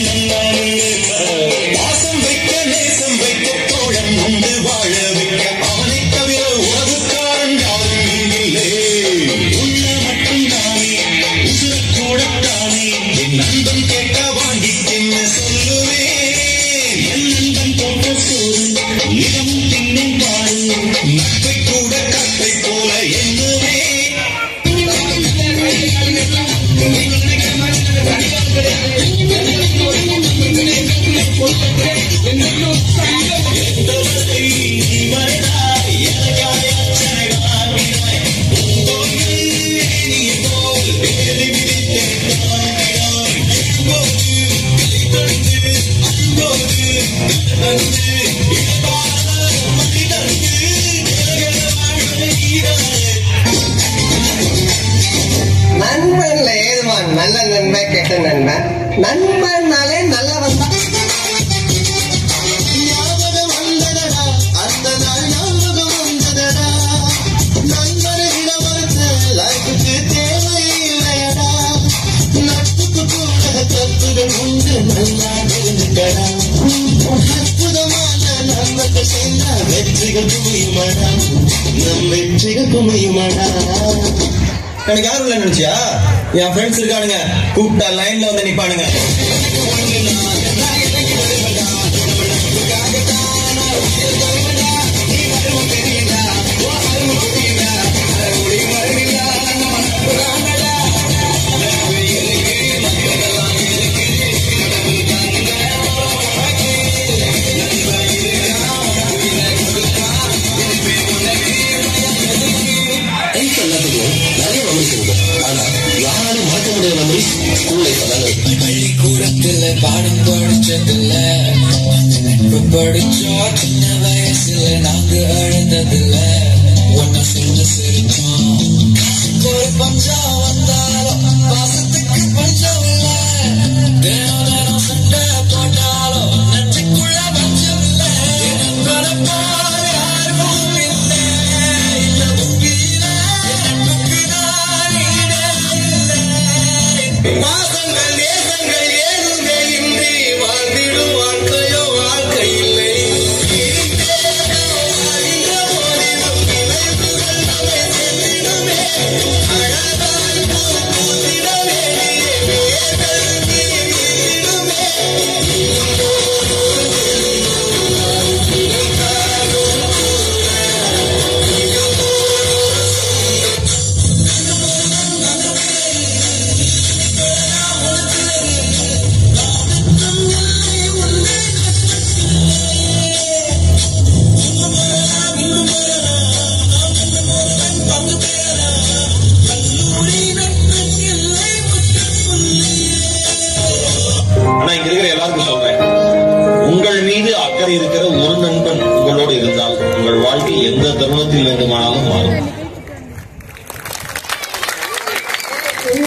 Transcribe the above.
பாசம் வைக்க நேசம் வைக்க தோழன் உண்டு வாழ வைக்க அவனை தவிர உறவுக்காரன் யாரும் இல்லை உள்ள மட்டும் தானே உசுர கூடத்தானே என் நண்பன் கேட்டா வாங்கி தின்ன சொல்லுவேன் என் நண்பன் போட்ட சோறு நிலமும் தின்னும் பாரு நட்பை கூட கட்டை போல எண்ணுவேன் நண்பன்ல ஏதுமா நல்ல நண்பன் கெட்ட நண்பன் நண்பன்னாலே நல்லவன் தான் ஞாபகம் வந்ததடா அந்த நாள் ஞாபகம் வந்ததடா நண்பர்களை மறுத்த லைஃபுக்கு தேவையில்லையடா நட்புக்கு கூட தப்புகள் உண்டு நல்லா தெரிஞ்சுக்கடா அற்புதமான நண்பர்கள் சேர்ந்தா வெற்றிகள் குமியுமாடா நம் வெற்றிகள் குமியுமாடா எனக்கு யாரும் இல்லை நினைச்சியா என் ஃப்ரெண்ட்ஸ் இருக்கானுங்க கூப்பிட்டா லைன்ல வந்து நிப்பானுங்க லைஃப் எல்லாத்துக்கும் நிறைய மெமரிஸ் இருக்கும் ஆனா யாராலும் மறக்க முடியாத மெமரிஸ் ஸ்கூல் லைஃப் தாங்க பள்ளிக்கூடத்துல பாடம் படிச்சதில்ல நட்பு படிச்சோம் சின்ன வயசுல நாங்க அழுந்ததில்ல ஒன்ன சேர்ந்து சிரிச்சோம் காசுக்கு ஒரு பஞ்சம் வந்தாலும் பாசத்துக்கு பஞ்சம் இல்ல தினம் தினம் சண்டை போட்டாலும் நெஞ்சுக்குள்ள பஞ்சம் இல்ல நண்பனை போல யாரும் இல்ல இந்த பூமியில நட்புக்கு நான் ஈடே இல்லை பாசங்கள் நேசங்கள் ஏதுமே இன்றி வாழ்ந்திடும் வாழ்க்கையோ வாழ்க்கை இல்லை ஆனா இங்க இருக்கிற எல்லாருக்கும் சொல்றேன் உங்கள் மீது அக்கறை இருக்கிற ஒரு நண்பன் உங்களோடு இருந்தால் உங்கள் வாழ்க்கை எந்த தருணத்தில் வேண்டுமானாலும்